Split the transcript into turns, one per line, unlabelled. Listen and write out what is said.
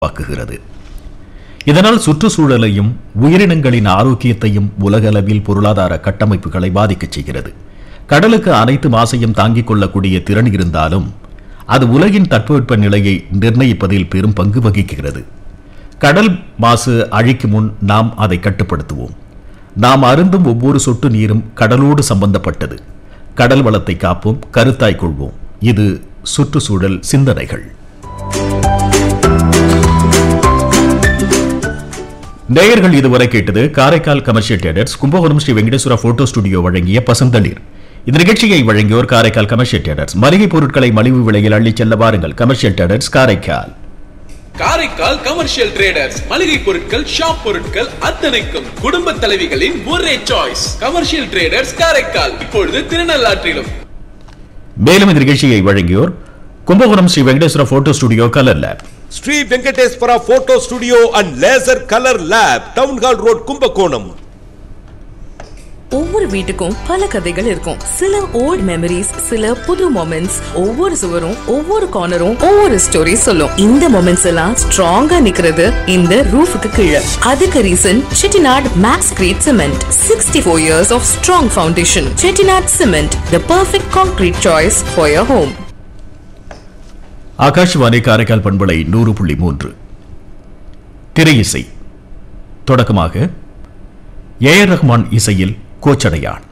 உருவாக்குகிறது இதனால் சுற்றுச்சூழலையும் உயிரினங்களின் ஆரோக்கியத்தையும் உலகளவில் பொருளாதார கட்டமைப்புகளை பாதிக்கச் செய்கிறது கடலுக்கு அனைத்து மாசையும் தாங்கிக் கொள்ளக்கூடிய திறன் இருந்தாலும் அது உலகின் தட்பவெப்ப நிலையை நிர்ணயிப்பதில் பெரும் பங்கு வகிக்கிறது கடல் மாசு அழிக்கும் முன் நாம் அதை கட்டுப்படுத்துவோம் நாம் அருந்தும் ஒவ்வொரு சொட்டு நீரும் கடலோடு சம்பந்தப்பட்டது கடல் வளத்தை காப்போம் கருத்தாய் கொள்வோம் இது சுற்றுச்சூழல் சிந்தனைகள் நேயர்கள் இதுவரை கேட்டது Karaikal commercial theatres Kumbakonam Sri Venkateswara photo studio வழங்கிய பசந்தளிர் இந்த நிகழ்ச்சியை வழங்கியோர் காரைக்கால் கமர்ஷியல் தியேட்டர்ஸ் மளிகை பொருட்களை மலிவு விலையில் அள்ளிச் செல்ல வாருங்கள் commercial theatres Karaikal
Karaikal commercial traders மளிகை பொருட்கள் ஷாப் பொருட்கள் அத்தனைக்கும் குடும்ப தலைவிகளின் ஒரே சாய்ஸ் கமர்ஷியல் ட்ரேடர்ஸ் காரைக்கால் இப்பொழுது திருநள்ளாற்றிலும்
மேலும் இந்த நிகழ்ச்சியை வழங்கியோர் Kumbakonam Sri Venkateswara photo studio colour lab
Sri Venkateswara photo studio and laser colour lab town hall road Kumbakonam
ஒவ்வொரு வீட்டுக்கும் பல கதைகள் இருக்கும் சில ஓல்ட் மெமரிஸ் சில புது மொமெண்ட்ஸ் ஒவ்வொரு சுவரும் ஒவ்வொரு கார்னரும் ஒவ்வொரு ஸ்டோரி சொல்லும் இந்த மொமெண்ட்ஸ் எல்லாம் ஸ்ட்ராங்கா நிக்கிறது இந்த ரூஃபுக்கு கீழே அதுக்கு reason Chettinad Max grade cement sixty four years of strong foundation Chettinad cement the perfect concrete choice for your home
Akashvani Karaikal பண்பலை நூறு புள்ளி மூன்று திரை இசை தொடக்கமாக ஏ ஆர் ரஹ்மான் இசையில் கோச்சடையான்